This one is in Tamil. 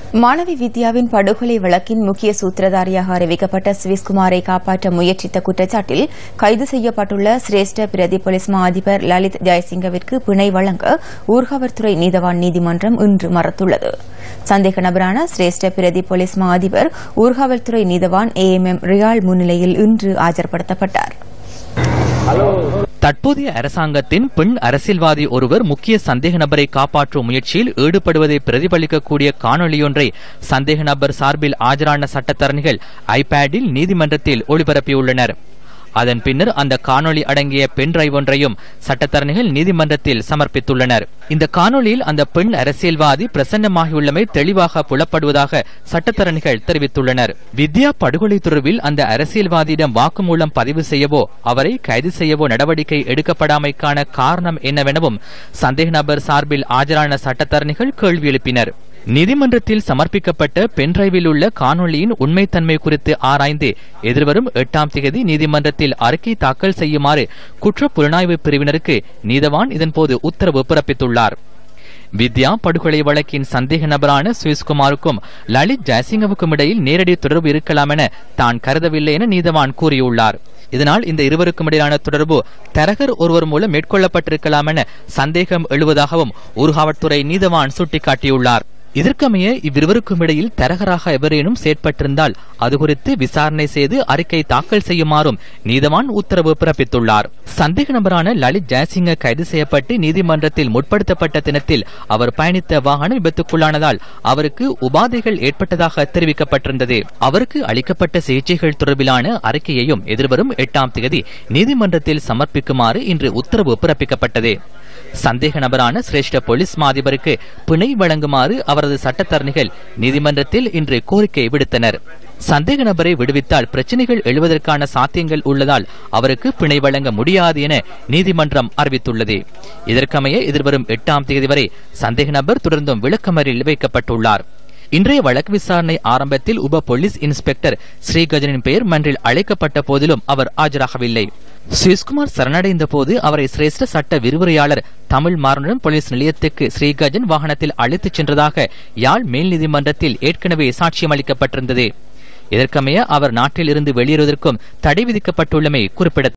மாணவி வித்யாவின் படுகொலை வழக்கின் முக்கிய சூத்திரதாரியாக அறிவிக்கப்பட்ட சுவிஸ்குமாரை காப்பாற்ற முயற்சித்த குற்றச்சாட்டில் கைது செய்யப்பட்டுள்ள சிரேஷ்ட பிரதி போலீஸ் மா அதிபர் லலித் ஜெயசிங்கவிற்கு பிணை வழங்க ஊர்காவல்துறை நீதவான் நீதிமன்றம் இன்று மறுத்துள்ளது சந்தேக நபரான சிரேஷ்ட பிரதி போலீஸ் மா அதிபர் ஊர்காவல்துறை நீதவான் ஏ எம் எம் ரியால் முன்னிலையில் இன்று ஆஜர்படுத்தப்பட்டார் தற்போதைய அரசாங்கத்தின் பெண் அரசியல்வாதி ஒருவர் முக்கிய சந்தேக நபரை காப்பாற்றும் முயற்சியில் ஈடுபடுவதை பிரதிபலிக்கக்கூடிய காணொலியொன்றை சந்தேக நபர் சார்பில் ஆஜரான சட்டத்தரணிகள் ஐபேடில் நீதிமன்றத்தில் ஒளிபரப்பியுள்ளனர் அதன் பின்னர் அந்த காணொளி அடங்கிய பென் டிரைவ் ஒன்றையும் சட்டத்தரணிகள் நீதிமன்றத்தில் சமர்ப்பித்துள்ளனர் இந்த காணொளியில் அந்த பெண் அரசியல்வாதி பிரசன்னமாகியுள்ளமை தெளிவாக புலப்படுவதாக சட்டத்தரணிகள் தெரிவித்துள்ளனர் வித்யா படுகொலை தொடர்பில் அந்த அரசியல்வாதியிடம் வாக்குமூலம் பதிவு செய்யவோ அவரை கைது செய்யவோ நடவடிக்கை எடுக்கப்படாமைக்கான காரணம் என்னவெனவும் சந்தேக நபர் சார்பில் ஆஜரான சட்டத்தரணிகள் கேள்வி எழுப்பினர் நீதிமன்றத்தில் சமர்ப்பிக்கப்பட்ட பென்டிரைவில் உள்ள காணொளியின் உண்மைத்தன்மை குறித்து ஆராய்ந்து எதிர்வரும் எட்டாம் தேதி நீதிமன்றத்தில் அறிக்கை தாக்கல் செய்யுமாறு குற்ற புலனாய்வு பிரிவினருக்கு நீதவான் இதன்போது உத்தரவு பிறப்பித்துள்ளார் வித்யா படுகொலை வழக்கின் சந்தேக நபரான சுவிஸ்குமாருக்கும் லலித் ஜெயசிங்கவுக்கும் இடையில் நேரடி தொடர்பு இருக்கலாம் என தான் கருதவில்லை என நீதவான் கூறியுள்ளார் இதனால் இந்த இருவருக்கும் இடையிலான தொடர்பு தரகர் ஒருவர் மூலம் மேற்கொள்ளப்பட்டிருக்கலாம் என சந்தேகம் எழுவதாகவும் ஊர்காவல்துறை நீதவான் சுட்டிக்காட்டியுள்ளார் இதற்கமைய இவ்விருவருக்கும் இடையில் தரகராக எவரேனும் செயற்பட்டிருந்தால் அது குறித்து விசாரணை செய்து அறிக்கை தாக்கல் செய்யுமாறும் நீதவான் உத்தரவு பிறப்பித்துள்ளார் சந்தேக நபரான லலித் ஜெயசிங்க கைது செய்யப்பட்டு நீதிமன்றத்தில் முற்படுத்தப்பட்ட தினத்தில் அவர் பயணித்த வாகனம் விபத்துக்குள்ளானதால் அவருக்கு உபாதைகள் ஏற்பட்டதாக தெரிவிக்கப்பட்டிருந்தது அவருக்கு அளிக்கப்பட்ட சிகிச்சைகள் தொடர்பிலான அறிக்கையையும் எதிர்வரும் எட்டாம் தேதி நீதிமன்றத்தில் சமர்ப்பிக்குமாறு இன்று உத்தரவு பிறப்பிக்கப்பட்டது சந்தேக நபரான சிரேஷ்ட போலீஸ் மாதிபருக்கு பிணை வழங்குமாறு அவரது சட்டத்தரணிகள் நீதிமன்றத்தில் இன்று கோரிக்கை விடுத்தனர் சந்தேக நபரை விடுவித்தால் பிரச்சினைகள் எழுவதற்கான சாத்தியங்கள் உள்ளதால் அவருக்கு பிணை வழங்க முடியாது என நீதிமன்றம் அறிவித்துள்ளது இதற்கமைய எதிர்வரும் எட்டாம் தேதி வரை சந்தேக நபர் தொடர்ந்தும் விளக்கமறில் வைக்கப்பட்டுள்ளார் இன்றைய வழக்கு விசாரணை ஆரம்பத்தில் உப போலீஸ் இன்ஸ்பெக்டர் ஸ்ரீகஜனின் பெயர் மன்றில் அழைக்கப்பட்ட போதிலும் அவர் ஆஜராகவில்லை சுவிஸ்குமார் சரணடைந்த போது அவரை சிரேஷ்ட சட்ட விரிவுரையாளர் தமிழ் மாறனுடன் போலீஸ் நிலையத்துக்கு ஸ்ரீகஜன் வாகனத்தில் அழைத்துச் சென்றதாக யாழ் மேல் நீதிமன்றத்தில் ஏற்கனவே சாட்சியம் அளிக்கப்பட்டிருந்தது இதற்கமைய அவர் நாட்டில் இருந்து வெளியேறுவதற்கும் தடை விதிக்கப்பட்டுள்ளமை குறிப்பிடத்தக்கது